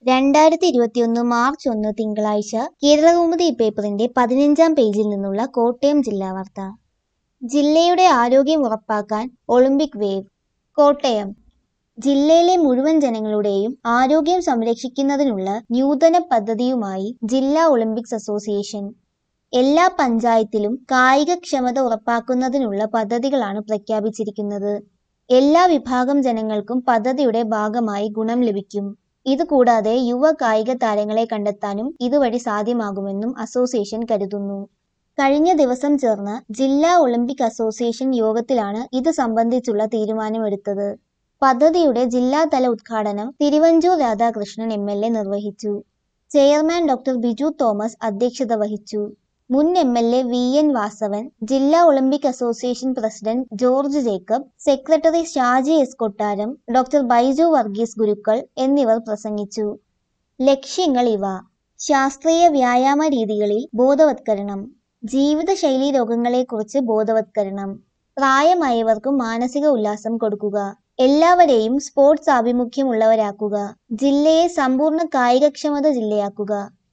രണ്ടായിരത്തി ഇരുപത്തിയൊന്ന് മാർച്ച് ഒന്ന് തിങ്കളാഴ്ച കേരളകൗമുദി പേപ്പറിന്റെ പതിനഞ്ചാം പേജിൽ നിന്നുള്ള കോട്ടയം ജില്ലാ വാർത്ത ജില്ലയുടെ ആരോഗ്യം ഉറപ്പാക്കാൻ ഒളിമ്പിക് വേവ് കോട്ടയം ജില്ലയിലെ മുഴുവൻ ജനങ്ങളുടെയും ആരോഗ്യം സംരക്ഷിക്കുന്നതിനുള്ള നൂതന പദ്ധതിയുമായി ജില്ലാ ഒളിമ്പിക്സ് അസോസിയേഷൻ എല്ലാ പഞ്ചായത്തിലും കായികക്ഷമത ഉറപ്പാക്കുന്നതിനുള്ള പദ്ധതികളാണ് പ്രഖ്യാപിച്ചിരിക്കുന്നത് എല്ലാ വിഭാഗം ജനങ്ങൾക്കും പദ്ധതിയുടെ ഭാഗമായി ഗുണം ലഭിക്കും ഇതുകൂടാതെ യുവ കായിക താരങ്ങളെ കണ്ടെത്താനും ഇതുവഴി സാധ്യമാകുമെന്നും അസോസിയേഷൻ കരുതുന്നു കഴിഞ്ഞ ദിവസം ചേർന്ന ജില്ലാ ഒളിമ്പിക് അസോസിയേഷൻ യോഗത്തിലാണ് ഇത് സംബന്ധിച്ചുള്ള തീരുമാനമെടുത്തത് പദ്ധതിയുടെ ജില്ലാതല ഉദ്ഘാടനം Thiruvanchoor Radhakrishnan M L A നിർവഹിച്ചു ചെയർമാൻ ഡോക്ടർ ബിജു തോമസ് അധ്യക്ഷത വഹിച്ചു മുൻ M L A V N Vasavan ജില്ലാ Olympic association president George Jacob secretary Shaji S Kottaram doctor Baiju Varghese Gurukkal എന്നിവർ പ്രസംഗിച്ചു ലക്ഷ്യങ്ങൾ ഇവ ശാസ്ത്രീയ വ്യായാമ രീതികളിൽ ബോധവത്കരണം ജീവിതശൈലീ രോഗങ്ങളെക്കുറിച്ച് ബോധവത്കരണം പ്രായമായവർക്കും മാനസിക ഉല്ലാസം കൊടുക്കുക എല്ലാവരെയും സ്പോർട്സ് ആഭിമുഖ്യമുള്ളവരാക്കുക ജില്ലയെ സമ്പൂർണ്ണ കായികക്ഷമത ജില്ലയാക്കുക